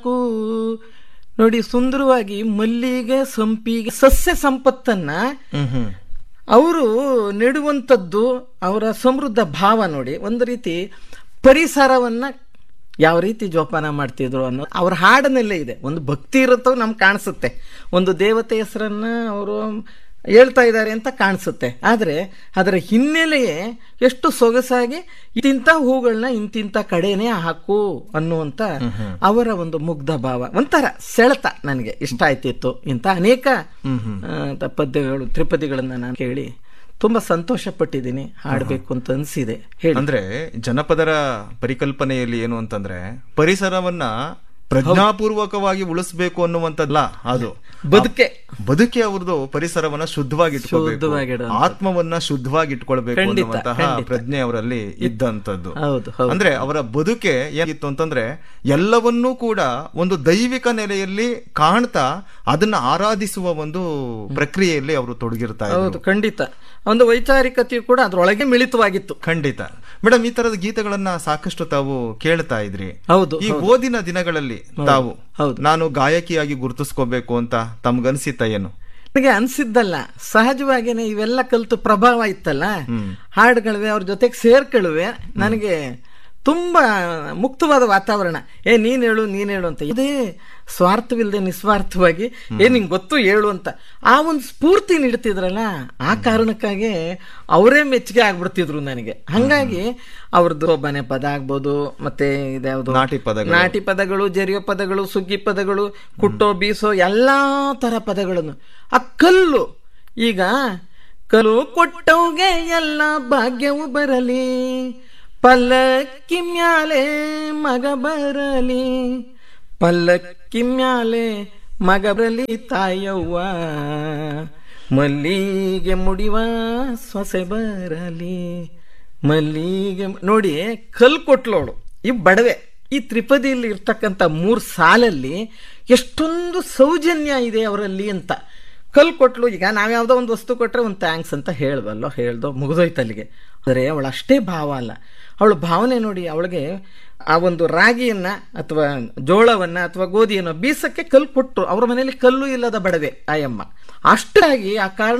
ಹಾಕು ನೋಡಿ ಸುಂದರವಾಗಿ ಮಲ್ಲಿಗೆ ಸಂಪಿಗೆ ಸಸ್ಯ ಸಂಪತ್ತನ್ನ ಹ್ಮ್ ಹ್ಮ್ ಅವರು ನೆಡುವಂಥದ್ದು ಅವರ ಸಮೃದ್ಧ ಭಾವ ನೋಡಿ ಒಂದು ರೀತಿ ಪರಿಸರವನ್ನ ಯಾವ ರೀತಿ ಜೋಪಾನ ಮಾಡ್ತಿದ್ರು ಅನ್ನೋ ಅವ್ರ ಹಾಡಿನಲ್ಲೇ ಇದೆ ಒಂದು ಭಕ್ತಿ ಇರುತ್ತೋ ನಮ್ಗೆ ಕಾಣಿಸುತ್ತೆ ಒಂದು ದೇವತೆ ಹೆಸರನ್ನ ಅವರು ಹೇಳ್ತಾ ಇದ್ದಾರೆ ಅಂತ ಕಾಣಿಸುತ್ತೆ ಆದರೆ ಅದರ ಹಿನ್ನೆಲೆಯೇ ಎಷ್ಟು ಸೊಗಸಾಗಿ ಇಂತಿಂಥ ಹೂಗಳನ್ನ ಇಂತಿಂಥ ಕಡೆನೇ ಹಾಕು ಅನ್ನುವಂಥ ಅವರ ಒಂದು ಮುಗ್ಧ ಭಾವ ಒಂಥರ ಸೆಳೆತ ನನಗೆ ಇಷ್ಟ ಆಯ್ತಿತ್ತು ಇಂಥ ಅನೇಕ ಆ, ಪದ್ಯಗಳು ತ್ರಿಪದಿಗಳನ್ನ ನಾನು ಕೇಳಿ ತುಂಬಾ ಸಂತೋಷ ಪಟ್ಟಿದ್ದೀನಿ ಹಾಡಬೇಕು ಅಂತ ಅನಿಸಿದೆ ಹೇಳಿ ಅಂದ್ರೆ ಜನಪದರ ಪರಿಕಲ್ಪನೆಯಲ್ಲಿ ಏನು ಅಂತಂದ್ರೆ ಪರಿಸರವನ್ನ ಪ್ರಜ್ಞಾಪೂರ್ವಕವಾಗಿ ಉಳಿಸ್ಬೇಕು ಅನ್ನುವಂಥದ್ದಲ್ಲ ಅದು ಬದುಕೆ ಬದುಕೆ ಅವ್ರದ್ದು ಪರಿಸರವನ್ನ ಶುದ್ಧವಾಗಿ ಇಟ್ಕೊಳ್ಬೇಕು ಶುದ್ಧವಾಗಿಡುವಂಥದ್ದು. ಆತ್ಮವನ್ನ ಶುದ್ಧವಾಗಿ ಇಟ್ಕೊಳ್ಬೇಕು ಖಂಡಿತ, ಅನ್ನುವಂತಹ ಖಂಡಿತ. ಪ್ರಜ್ಞೆ ಅವರಲ್ಲಿ ಇದ್ದಂಥದ್ದು ಹೌದು ಹೌದು ಅಂದ್ರೆ ಅವರ ಬದುಕೆ ಏನಿತ್ತು ಅಂತಂದ್ರೆ ಎಲ್ಲವನ್ನೂ ಕೂಡ ಒಂದು ದೈವಿಕ ನೆಲೆಯಲ್ಲಿ ಕಾಣ್ತಾ ಅದನ್ನ ಆರಾಧಿಸುವ ಒಂದು ಪ್ರಕ್ರಿಯೆಯಲ್ಲಿ ಅವರು ತೊಡಗಿರ್ತಾ ಇದ್ರು ಹೌದು ಖಂಡಿತ ಒಂದು ವೈಚಾರಿಕತೆಯು ಕೂಡ ಅದ್ರೊಳಗೆ ಮಿಳಿತವಾಗಿತ್ತು ಖಂಡಿತ ಮೇಡಮ್ ಈ ತರದ ಗೀತೆಗಳನ್ನ ಸಾಕಷ್ಟು ತಾವು ಕೇಳ್ತಾ ಇದ್ರಿ ಹೌದು ಈ ಓದಿನ ದಿನಗಳಲ್ಲಿ ತಾವು ಹೌದು. ನಾನು ಗಾಯಕಿಯಾಗಿ ಗುರುತಿಸ್ಕೋಬೇಕು ಅಂತ ತಮ್ಗನ್ಸಿತ್ತ ಏನು ನನಗೆ ಅನ್ಸಿದ್ದಲ್ಲ ಸಹಜವಾಗಿನೇ ಇವೆಲ್ಲ ಕಲಿತು ಪ್ರಭಾವ ಇತ್ತಲ್ಲ ಹಾಡುಗಳಿವೆ ಅವ್ರ ಜೊತೆಗೆ ಸೇರ್ಕೊಳ್ಳುವೆ ನನಗೆ ತುಂಬಾ ಮುಕ್ತವಾದ ವಾತಾವರಣ ಏ ನೀನ್ ಹೇಳು ನೀನ್ ಹೇಳು ಅಂತ ಇದೇ ಸ್ವಾರ್ಥವಿಲ್ಲದೆ ನಿಸ್ವಾರ್ಥವಾಗಿ ಏ ನಿಂಗೆ ಗೊತ್ತು ಹೇಳು ಅಂತ ಆ ಒಂದು ಸ್ಫೂರ್ತಿ ನೀಡ್ತಿದ್ರಲ್ಲ ಆ ಕಾರಣಕ್ಕಾಗಿ ಅವರೇ ಮೆಚ್ಚುಗೆ ಆಗ್ಬಿಡ್ತಿದ್ರು ನನಗೆ ಹಂಗಾಗಿ ಅವ್ರದ್ದು ಮನೆ ಪದ ಆಗ್ಬೋದು ಮತ್ತೆ ಇದ್ಯಾವುದು ನಾಟಿ ಪದಗಳು. ನಾಟಿ ಪದಗಳು ಜರಿಯೋ ಪದಗಳು ಸುಗ್ಗಿ ಪದಗಳು ಕುಟ್ಟೋ ಬೀಸೋ ಎಲ್ಲಾ ತರ ಪದಗಳನ್ನು ಆ ಕಲ್ಲು ಈಗ ಕಲ್ಲು ಕೊಟ್ಟವ್ಗೆ ಎಲ್ಲ ಭಾಗ್ಯವು ಬರಲಿ ಪಲ್ಲಕ್ಕಿ ಮ್ಯಾಲೆ ಮಗ ಬರಲಿ ಪಲ್ಲಕ್ಕಿ ಮ್ಯಾಲೆ ಮಗ ಬರಲಿ ತಾಯವ್ವ ಮಲ್ಲಿಗೆ ಮುಡಿವ ಸೊಸೆ ಬರಲಿ ಮಲ್ಲಿಗೆ ಮ- ನೋಡಿ ಕಲ್ ಕೊಟ್ಲೋಳು ಈ ಬಡವೆ ಈ ತ್ರಿಪದಿಯಲ್ಲಿ ಇರ್ತಕ್ಕಂಥ ಮೂರು ಸಾಲಲ್ಲಿ ಎಷ್ಟೊಂದು ಸೌಜನ್ಯ ಇದೆ ಅವರಲ್ಲಿ ಅಂತ ಕಲ್ ಕೊಟ್ಲು ಈಗ ನಾವ್ಯಾವುದೋ ಒಂದು ವಸ್ತು ಕೊಟ್ರೆ ಒಂದು ಥ್ಯಾಂಕ್ಸ್ ಅಂತ ಹೇಳ್ದಲ್ಲೋ ಹೇಳ್ದೋ ಮುಗಿದೋಯ್ತು ಅಲ್ಲಿಗೆ ಆದರೆ ಅವಳು ಅಷ್ಟೇ ಭಾವ ಅಲ್ಲ ಅವಳ ಭಾವನೆ ನೋಡಿ ಅವಳಿಗೆ ಆ ಒಂದು ರಾಗಿಯನ್ನ ಅಥವಾ ಜೋಳವನ್ನ ಅಥವಾ ಗೋಧಿಯನ್ನ ಬೀಸಕ್ಕೆ ಕಲ್ಲು ಕೊಟ್ಟರು ಅವ್ರ ಮನೆಯಲ್ಲಿ ಕಲ್ಲು ಇಲ್ಲದ ಬಡವೆ ಆಯಮ್ಮ ಅಷ್ಟಾಗಿ ಆ ಕಾರಣ